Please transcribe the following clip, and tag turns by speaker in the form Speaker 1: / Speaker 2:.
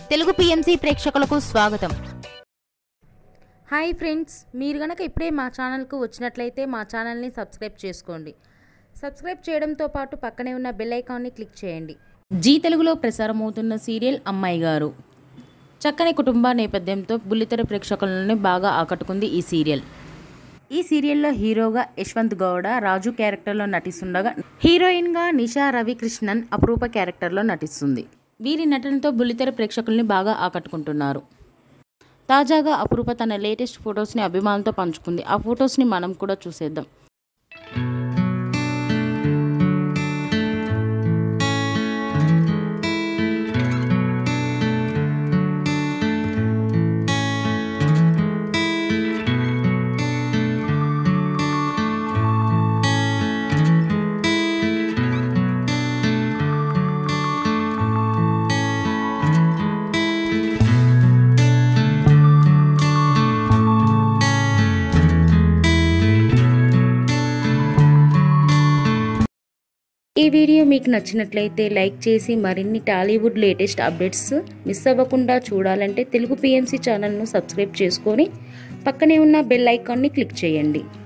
Speaker 1: Telugu PMC ప్రేక్షకులకు స్వాగతం
Speaker 2: hi friends మీరు గనక ఇప్పుడే మా ఛానల్కు వచ్చినట్లయితే మా ఛానల్ని సబ్స్క్రైబ్ చేసుకోండి సబ్స్క్రైబ్ చేయడంతో పాటు పక్కనే ఉన్న బెల్ ఐకాన్ని క్లిక్ చేయండి
Speaker 3: జీ తెలుగులో ప్రసారమవుతున్న సీరియల్ అమ్మాయి గారు చక్కని కుటుంబ నేపథ్యంతో బుల్లితెర ప్రేక్షకులను బాగా ఆకట్టుకుంది ఈ సీరియల్ ఈ సీరియల్లో హీరోగా యశ్వంత్ గౌడ రాజు క్యారెక్టర్లో నటిస్తుండగా హీరోయిన్గా నిషా రవికృష్ణన్ అపరూప క్యారెక్టర్లో నటిస్తుంది వీరి నటనతో బుల్లితెర ప్రేక్షకుల్ని బాగా ఆకట్టుకుంటున్నారు తాజాగా అపరూప తన లేటెస్ట్ ఫొటోస్ని అభిమానులతో పంచుకుంది ఆ ఫొటోస్ని మనం కూడా చూసేద్దాం ఈ వీడియో మీకు నచ్చినట్లయితే లైక్ చేసి మరిన్ని టాలీవుడ్ లేటెస్ట్ అప్డేట్స్ మిస్ అవ్వకుండా చూడాలంటే తెలుగు పిఎంసి ఛానల్ను సబ్స్క్రైబ్ చేసుకొని పక్కనే ఉన్న బెల్ ఐకాన్ని క్లిక్ చేయండి